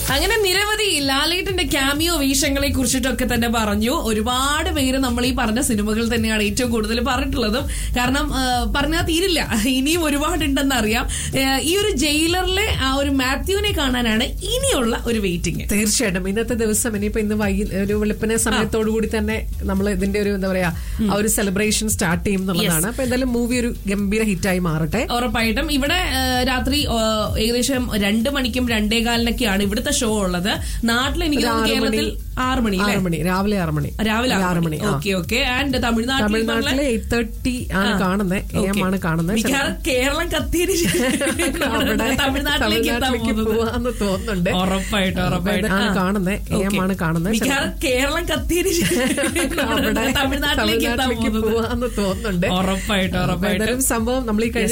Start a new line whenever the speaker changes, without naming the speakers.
അങ്ങനെ നിരവധി ലാലേട്ടന്റെ ക്യാമിയോ വേഷങ്ങളെ കുറിച്ചിട്ടൊക്കെ തന്നെ പറഞ്ഞു ഒരുപാട് പേര് നമ്മൾ ഈ പറഞ്ഞ സിനിമകൾ തന്നെയാണ് ഏറ്റവും കൂടുതൽ പറഞ്ഞിട്ടുള്ളതും കാരണം ആ, പറഞ്ഞാൽ തീരില്ല ഇനിയും ഒരുപാടുണ്ടെന്ന് അറിയാം ആ, ഈ ഒരു ജയിലറിലെ ആ ഒരു മാത്യുവിനെ കാണാനാണ് ഇനിയുള്ള ഒരു വെയിറ്റിംഗ്
തീർച്ചയായിട്ടും ഇന്നത്തെ ദിവസം ഇനിയിപ്പോ ഇന്ന് വൈകി ഒരു വെളുപ്പിനെ സമയത്തോടു കൂടി തന്നെ നമ്മൾ ഇതിന്റെ ഒരു എന്താ പറയാ ആ ഒരു സെലിബ്രേഷൻ സ്റ്റാർട്ട് ചെയ്യും എന്നുള്ളതാണ് അപ്പൊ എന്തായാലും മൂവി ഒരു ഗംഭീര ഹിറ്റായി മാറട്ടെ
ഉറപ്പായിട്ടും ഇവിടെ ആ, രാത്രി ആ, ഏകദേശം രണ്ട് മണിക്കും രണ്ടേകാലിനൊക്കെയാണ് ഇവിടുത്തെ ഷോ ഉള്ളത് നാട്ടിൽ എനിക്ക്
ഒരു
തോന്നുന്നു
ആറ് മണി.
കേരളത്തിൽ ആറ് മണി അല്ലേ?
ആറ് മണി രാവിലെ ആറ് മണി
രാവിലെ
ആറ് മണി ആ.
ഓക്കെ ഓക്കെ ആൻഡ് തമിഴ്നാട്ടിൽ ഈ പറഞ്ഞ-
തമിഴ്നാട്ടിലെ എയ്റ്റ് തേർട്ടി ആണ് കാണുന്നത് എ എം
Okay.
ആണ് കാണുന്നത്
മിക്കവാറും കേരളം കത്തിയതിന് ശേഷം
അവിടെ
തമിഴ്നാട്ടിലേക്ക് എത്താൻ
തമിഴ്നാട്ടിലേക്ക്
പോകുന്നത്
പോവാന്ന് തോന്നുന്നുണ്ട്
ഉറപ്പായിട്ടും ഉറപ്പായിട്ടും
ആണ്
ആ.
കാണുന്നത് എ എം
Okay.
ആണ് കാണുന്നത്
മിക്കവാറും കേരളം കത്തിയതിന് ശേഷം
അവിടെ
തമിഴ്നാട്ടിലേക്ക് എത്താൻ
തമിഴ്നാട്ടിലേക്ക്
പോകുന്നത്
പോവാന്ന് തോന്നുന്നുണ്ട്
ഉറപ്പായിട്ടും
അപ്പൊ
ഉറപ്പായിട്ടും
എന്തായാലും സംഭവം നമ്മൾ ഈ കഴിഞ്ഞ